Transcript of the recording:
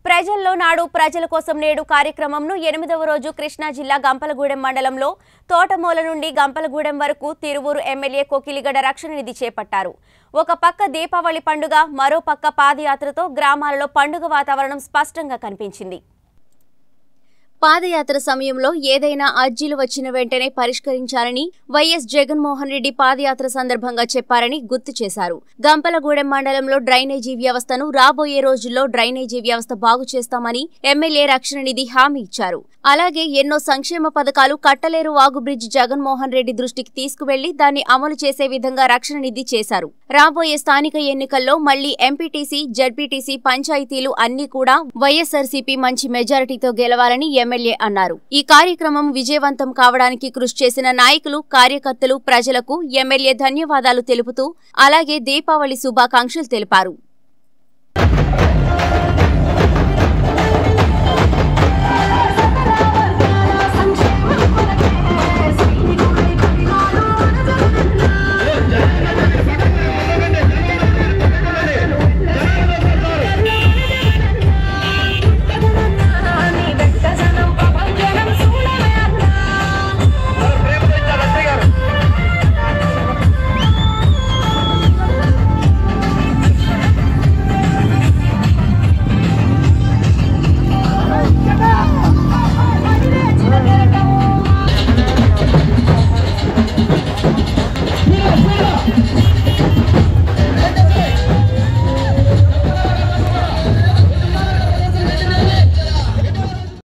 ప్రజల్లో నాడు ప్రజల కోసం నేడు కార్యక్రమంను ఎనిమిదవ రోజు కృష్ణా జిల్లా గంపలగూడెం మండలంలో తోటమూల నుండి గంపలగూడెం వరకు తిరువూరు ఎమ్మెల్యే కోకిలిగడ రక్షణ నిధి చేపట్టారు ఒక పక్క దీపావళి పండుగ మరో పక్క పాదయాత్రతో గ్రామాలలో పండుగ వాతావరణం స్పష్టంగా కనిపించింది పాదయాత్ర సమయంలో ఏదైనా అర్జీలు వచ్చిన వెంటనే పరిష్కరించాలని వైఎస్ జగన్మోహన్ రెడ్డి పాదయాత్ర సందర్భంగా చెప్పారని గుర్తు చేశారు గంపలగూడెం మండలంలో డ్రైనేజీ వ్యవస్థను రాబోయే రోజుల్లో డ్రైనేజీ వ్యవస్థ బాగు చేస్తామని ఎమ్మెల్యే రక్షణ నిధి హామీ ఇచ్చారు అలాగే ఎన్నో సంక్షేమ పథకాలు కట్టలేరు వాగు బ్రిడ్జ్ జగన్మోహన్ రెడ్డి దృష్టికి తీసుకువెళ్లి దాన్ని అమలు చేసే విధంగా రక్షణ నిధి చేశారు రాబోయే స్థానిక ఎన్నికల్లో మళ్లీ ఎంపీటీసీ జడ్పీటీసీ పంచాయతీలు అన్ని కూడా వైఎస్ఆర్సీపీ మంచి మెజారిటీతో గెలవాలని ఎమ్మెల్యే అన్నారు ఈ కార్యక్రమం విజయవంతం కావడానికి కృషి చేసిన నాయకులు కార్యకర్తలు ప్రజలకు ఎమ్మెల్యే ధన్యవాదాలు తెలుపుతూ అలాగే దీపావళి శుభాకాంక్షలు తెలిపారు